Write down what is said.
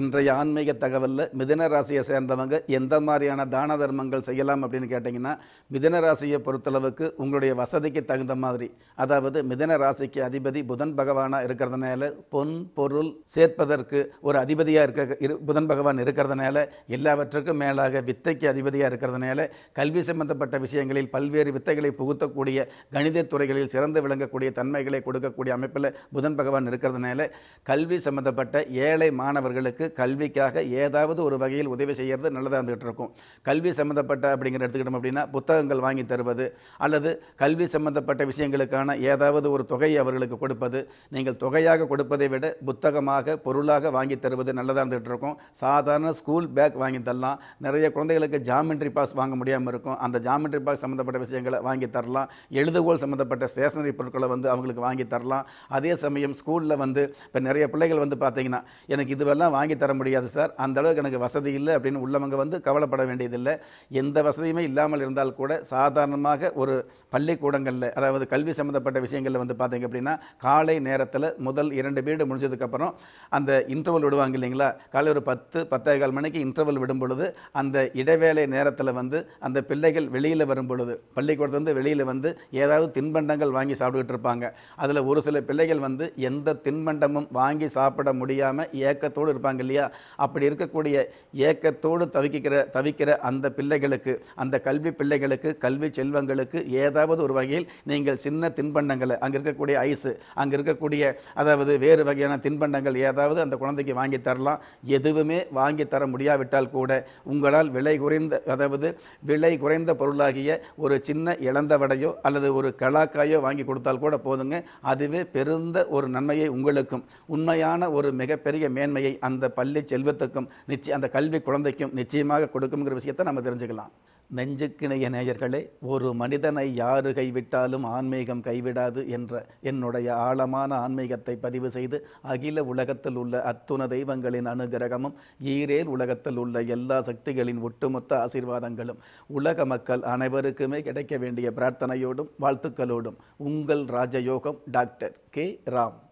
இன்றைய ஆன்மீக தகவலில் மிதுன ராசியை சேர்ந்தவங்க எந்த மாதிரியான தான தர்மங்கள் செய்யலாம் அப்படின்னு கேட்டிங்கன்னா மிதுன ராசியை பொறுத்தளவுக்கு உங்களுடைய வசதிக்கு தகுந்த மாதிரி அதாவது மிதுன ராசிக்கு அதிபதி புதன் பகவானாக இருக்கிறதுனால பொன் பொருள் சேர்ப்பதற்கு ஒரு அதிபதியாக இருக்க இரு புதன் பகவான் இருக்கிறதுனால எல்லாவற்றுக்கும் மேலாக வித்தைக்கு அதிபதியாக இருக்கிறதுனால கல்வி சம்பந்தப்பட்ட விஷயங்களில் பல்வேறு வித்தைகளை புகுத்தக்கூடிய கணிதத் துறைகளில் சிறந்து விளங்கக்கூடிய தன்மைகளை கொடுக்கக்கூடிய அமைப்பில் புதன் பகவான் இருக்கிறதுனால கல்வி சம்பந்தப்பட்ட ஏழை மாணவர்களுக்கு கல்விக்காக ஏதாவது ஒரு வகையில் உதவி செய்கிறது நல்லதாக இருந்துகிட்டு இருக்கும் கல்வி சம்பந்தப்பட்ட அப்படிங்கிற எடுத்துக்கிட்டோம் அப்படின்னா புத்தகங்கள் வாங்கி தருவது அல்லது கல்வி சம்பந்தப்பட்ட விஷயங்களுக்கான ஏதாவது ஒரு தொகையை அவர்களுக்கு கொடுப்பது நீங்கள் தொகையாக கொடுப்பதை விட புத்தகமாக பொருளாக வாங்கி தருவது நல்லதாக இருந்துகிட்டு இருக்கும் சாதாரண ஸ்கூல் பேக் வாங்கி தரலாம் நிறைய குழந்தைகளுக்கு ஜாமெண்ட்ரி பாஸ் வாங்க முடியாமல் இருக்கும் அந்த ஜாமெண்ட்ரி பாஸ் சம்மந்தப்பட்ட விஷயங்களை வாங்கி தரலாம் எழுதுகோல் சம்மந்தப்பட்ட ஸ்டேஷனரி பொருட்களை வந்து அவங்களுக்கு வாங்கி தரலாம் அதே சமயம் ஸ்கூலில் வந்து இப்போ நிறைய பிள்ளைகள் வந்து பார்த்தீங்கன்னா எனக்கு இதுவெல்லாம் வாங்கி தர முடியாது சார் அந்த அளவுக்கு எனக்கு வசதி இல்லை அப்படின்னு உள்ளவங்க வந்து கவலைப்பட வேண்டியதில்லை எந்த வசதியுமே இல்லாமல் இருந்தால் கூட சாதாரணமாக ஒரு பள்ளிக்கூடங்களில் அதாவது கல்வி சம்மந்தப்பட்ட விஷயங்களில் வந்து பார்த்தீங்க அப்படின்னா காலை நேரத்தில் முதல் இரண்டு பீரியடு முடிஞ்சதுக்கப்புறம் அந்த இன்டர்வல் விடுவாங்க இல்லைங்களா காலை ஒரு பத்து பத்தே கால் மணிக்கு இன்டர்வல் விடும் பொழுது அந்த இடைவேளை நேரத்தில் வந்து அந்த பிள்ளைகள் வெளியில் வரும் பொழுது பள்ளிக்கூடத்துலேருந்து வெளியில் வந்து ஏதாவது தின்பண்டங்கள் வாங்கி சாப்பிட்டுக்கிட்டு இருப்பாங்க அதில் ஒரு சில பிள்ளைகள் வந்து எந்த தின்பண்டமும் வாங்கி சாப்பிட முடியாமல் ஏக்கத்தோடு இருப்பாங்க இல்லையா அப்படி இருக்கக்கூடிய ஏக்கத்தோடு தவிக்கிற தவிக்கிற அந்த பிள்ளைகளுக்கு அந்த கல்வி பிள்ளைகளுக்கு கல்வி செல்வங்களுக்கு ஏதாவது ஒரு வகையில் நீங்கள் சின்ன தின்பண்டங்களை அங்கே இருக்கக்கூடிய ஐஸு அங்கே இருக்கக்கூடிய அதாவது வேறு வகையான தின்பண்டங்கள் ஏதாவது அந்த குழந்தைக்கு வாங்கி தரலாம் எதுவுமே வாங்கி தர முடியாவிட்டால் கூட உங்களால் விலை குறைந்த அதாவது விலை குறைந்த பொருளாகிய ஒரு சின்ன இழந்த வடையோ அல்லது ஒரு கலாக்காயோ வாங்கி கொடுத்தால் கூட போதுங்க அதுவே பெருந்த ஒரு நன்மையை உங்களுக்கும் உண்மையான ஒரு மிகப்பெரிய மேன்மையை அந்த பள்ளி செல்வத்துக்கும் நிச்சயம் அந்த கல்வி குழந்தைக்கும் நிச்சயமாக கொடுக்குங்கிற விஷயத்தை நம்ம தெரிஞ்சுக்கலாம் நெஞ்சுக்கிணைய நேயர்களே ஒரு மனிதனை யாரு கைவிட்டாலும் ஆன்மீகம் கைவிடாது என்ற என்னுடைய ஆழமான ஆன்மீகத்தை பதிவு செய்து அகில உலகத்தில் உள்ள அத்துண தெய்வங்களின் அனுகிரகமும் ஈரேல் உலகத்தில் உள்ள எல்லா சக்திகளின் ஒட்டுமொத்த ஆசீர்வாதங்களும் உலக மக்கள் அனைவருக்குமே கிடைக்க வேண்டிய பிரார்த்தனையோடும் வாழ்த்துக்களோடும் உங்கள் ராஜயோகம் டாக்டர் கே ராம்